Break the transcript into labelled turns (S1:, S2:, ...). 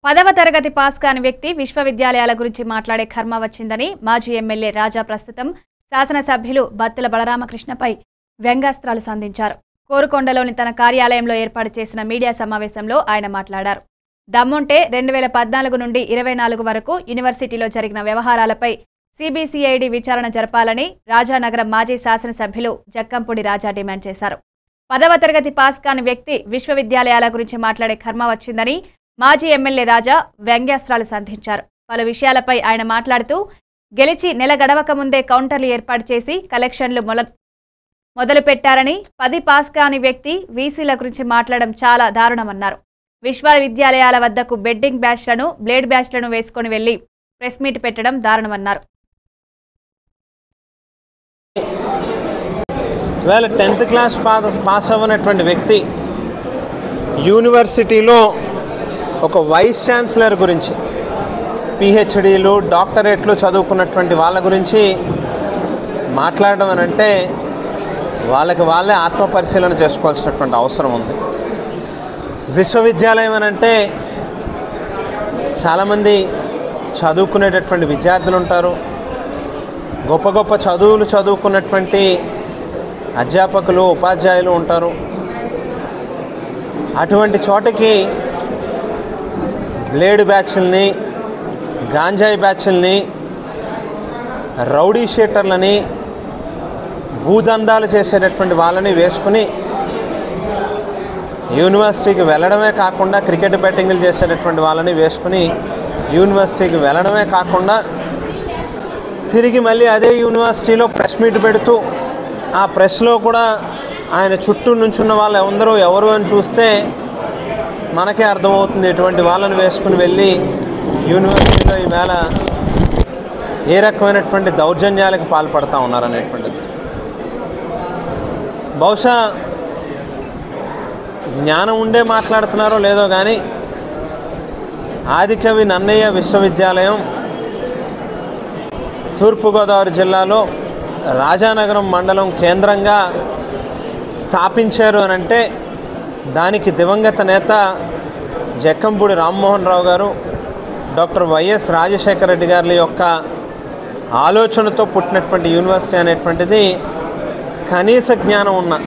S1: పదవ తరగతి పాస్ కాని వ్యక్తి విశ్వవిద్యాలయాల గురించి మాట్లాడే కర్మ వచ్చిందని మాజీ ఎమ్మెల్యే రాజా ప్రస్తుతం శాసనసభ్యులు బత్తుల బలరామకృష్ణపై వ్యంగ్యాస్త్రాలు సంధించారు కోరుకొండలోని తన కార్యాలయంలో ఏర్పాటు చేసిన మీడియా సమావేశంలో ఆయన మాట్లాడారు దమ్ముంటే రెండు వేల పద్నాలుగు నుండి ఇరవై నాలుగు వరకు యూనివర్సిటీలో జరిగిన వ్యవహారాలపై సిబిసిఐడి విచారణ జరపాలని రాజానగరం మాజీ శాసనసభ్యులు జక్కంపూడి రాజా డిమాండ్ చేశారు పదవ తరగతి పాస్ కాని వ్యక్తి విశ్వవిద్యాలయాల గురించి మాట్లాడే కర్మ వచ్చిందని మాజీ ఎమ్మెల్యే రాజా వ్యంగ్యాస్త్రాలు సంధించారు పలు విషయాలపై ఆయన మాట్లాడుతూ గెలిచి నెల గడవక ముందే కౌంటర్లు ఏర్పాటు చేసి కలెక్షన్లు మొల మొదలు పెట్టారని పది పాస్ కాని వ్యక్తి వీసీల గురించి మాట్లాడడం చాలా దారుణమన్నారు విశ్వవిద్యాలయాల వద్దకు బెడ్డింగ్ బ్యాచ్లను బ్లేడ్ బ్యాచ్లను వేసుకొని వెళ్లి ప్రెస్ మీట్ పెట్టడం దారుణమన్నారు
S2: వేళ టెన్త్ క్లాస్ పాస్ పాస్ అవ్వనటువంటి వ్యక్తి యూనివర్సిటీలో ఒక వైస్ ఛాన్సలర్ గురించి పిహెచ్డీలు డాక్టరేట్లు చదువుకున్నటువంటి వాళ్ళ గురించి మాట్లాడడం అని అంటే వాళ్ళకి వాళ్ళే ఆత్మ పరిశీలన చేసుకోవాల్సినటువంటి అవసరం ఉంది విశ్వవిద్యాలయం అని అంటే చాలామంది చదువుకునేటటువంటి విద్యార్థులు ఉంటారు గొప్ప గొప్ప చదువులు చదువుకున్నటువంటి అధ్యాపకులు ఉపాధ్యాయులు ఉంటారు అటువంటి చోటకి బ్లేడ్ బ్యాచ్ల్ని గాంజాయి బ్యాచ్ల్ని రౌడీ షీటర్లని భూదందాలు చేసేటటువంటి వాళ్ళని వేసుకుని యూనివర్సిటీకి వెళ్ళడమే కాకుండా క్రికెట్ బ్యాటింగ్లు చేసేటటువంటి వాళ్ళని వేసుకుని యూనివర్సిటీకి వెళ్ళడమే కాకుండా తిరిగి మళ్ళీ అదే యూనివర్సిటీలో ప్రెస్ మీట్ పెడుతూ ఆ ప్రెస్లో కూడా ఆయన చుట్టూ నుంచున్న వాళ్ళు అందరూ ఎవరు అని చూస్తే మనకే అర్థమవుతుంది ఇటువంటి వాళ్ళని వేసుకుని వెళ్ళి యూనివర్సిటీలో ఈవేళ ఏ రకమైనటువంటి దౌర్జన్యాలకు పాల్పడతా ఉన్నారనేటువంటిది బహుశా జ్ఞానం ఉండే మాట్లాడుతున్నారో లేదో కానీ ఆదికవి నన్నయ్య విశ్వవిద్యాలయం తూర్పుగోదావరి జిల్లాలో రాజానగరం మండలం కేంద్రంగా స్థాపించారు అని అంటే దానికి దివంగత నేత జక్కంపూడి రామ్మోహన్ రావు గారు డాక్టర్ వైఎస్ రాజశేఖర రెడ్డి గారి యొక్క ఆలోచనతో పుట్టినటువంటి యూనివర్సిటీ అనేటువంటిది కనీస జ్ఞానం ఉన్న